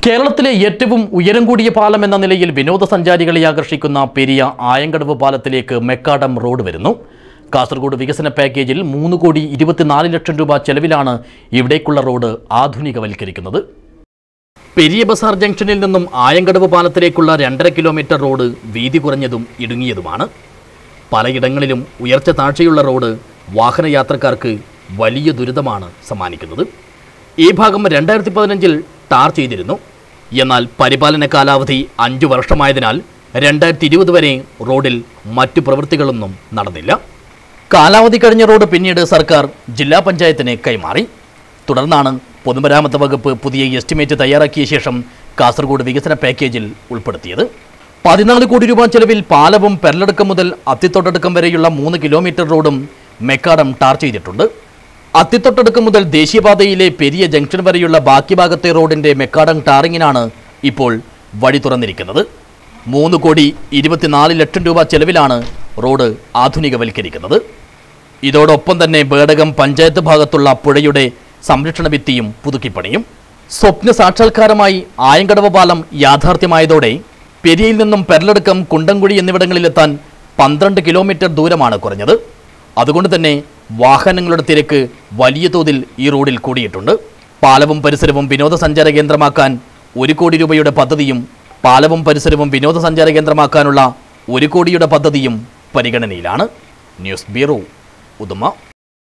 കേരളത്തിലെ ഏറ്റവും ഉയരം കൂടിയ പാലം എന്ന നിലയിൽ വിനോദസഞ്ചാരികളെ ആകർഷിക്കുന്ന പെരിയ ആയങ്കടവ് പാലത്തിലേക്ക് മെക്കാഡം റോഡ് വരുന്നു കാസർഗോഡ് വികസന പാക്കേജിൽ മൂന്ന് കോടി ഇരുപത്തിനാല് ലക്ഷം രൂപ ചെലവിലാണ് ഇവിടേക്കുള്ള റോഡ് ആധുനികവൽക്കരിക്കുന്നത് പെരിയ ബസാർ ജംഗ്ഷനിൽ നിന്നും ആയങ്കടവ് പാലത്തിലേക്കുള്ള രണ്ടര കിലോമീറ്റർ റോഡ് വീതി കുറഞ്ഞതും ഇടുങ്ങിയതുമാണ് പലയിടങ്ങളിലും ഉയർച്ച താഴ്ചയുള്ള റോഡ് വാഹനയാത്രക്കാർക്ക് വലിയ ദുരിതമാണ് സമ്മാനിക്കുന്നത് ഈ ഭാഗം രണ്ടായിരത്തി പതിനഞ്ചിൽ ടാർ ചെയ്തിരുന്നു എന്നാൽ പരിപാലന കാലാവധി അഞ്ചു വർഷമായതിനാൽ രണ്ടായിരത്തി ഇരുപത് വരെ റോഡിൽ മറ്റു പ്രവൃത്തികളൊന്നും നടന്നില്ല കാലാവധി കഴിഞ്ഞ റോഡ് പിന്നീട് സർക്കാർ ജില്ലാ പഞ്ചായത്തിന് കൈമാറി തുടർന്നാണ് പൊതുമരാമത്ത് വകുപ്പ് പുതിയ എസ്റ്റിമേറ്റ് തയ്യാറാക്കിയ ശേഷം കാസർഗോഡ് വികസന പാക്കേജിൽ ഉൾപ്പെടുത്തിയത് പതിനാല് കോടി രൂപ ചെലവിൽ പാലവും പെരലടുക്കം മുതൽ അത്തിത്തൊട്ടടുക്കം വരെയുള്ള മൂന്ന് കിലോമീറ്റർ റോഡും മെക്കാഡം ടാർ ചെയ്തിട്ടുണ്ട് അത്തിത്തൊട്ടടുക്കം മുതൽ ദേശീയപാതയിലെ പെരിയ ജംഗ്ഷൻ വരെയുള്ള ബാക്കി ഭാഗത്തെ റോഡിന്റെ മെക്കാഡം ടാറിങ്ങിനാണ് ഇപ്പോൾ വഴി തുറന്നിരിക്കുന്നത് മൂന്ന് കോടി ഇരുപത്തിനാല് ലക്ഷം രൂപ ചെലവിലാണ് റോഡ് ആധുനികവൽക്കരിക്കുന്നത് ഇതോടൊപ്പം തന്നെ ബേടകം പഞ്ചായത്ത് ഭാഗത്തുള്ള പുഴയുടെ സംരക്ഷണ ഭിത്തിയും പുതുക്കിപ്പണിയും സ്വപ്ന സാക്ഷാത്കാരമായി ആയങ്കടവ് പാലം യാഥാർത്ഥ്യമായതോടെ പെരിയയിൽ നിന്നും പെരലടുക്കം കുണ്ടംകുഴി എന്നിവിടങ്ങളിലെത്താൻ പന്ത്രണ്ട് കിലോമീറ്റർ ദൂരമാണ് കുറഞ്ഞത് അതുകൊണ്ട് തന്നെ വാഹനങ്ങളുടെ തിരക്ക് വലിയ തോതിൽ ഈ റോഡിൽ കൂടിയിട്ടുണ്ട് പാലവും പരിസരവും വിനോദസഞ്ചാര കേന്ദ്രമാക്കാൻ ഒരു കോടി രൂപയുടെ പദ്ധതിയും പാലവും പരിസരവും വിനോദസഞ്ചാര കേന്ദ്രമാക്കാനുള്ള ഒരു കോടിയുടെ പദ്ധതിയും പരിഗണനയിലാണ് ന്യൂസ് ബ്യൂറോ ഉദുമ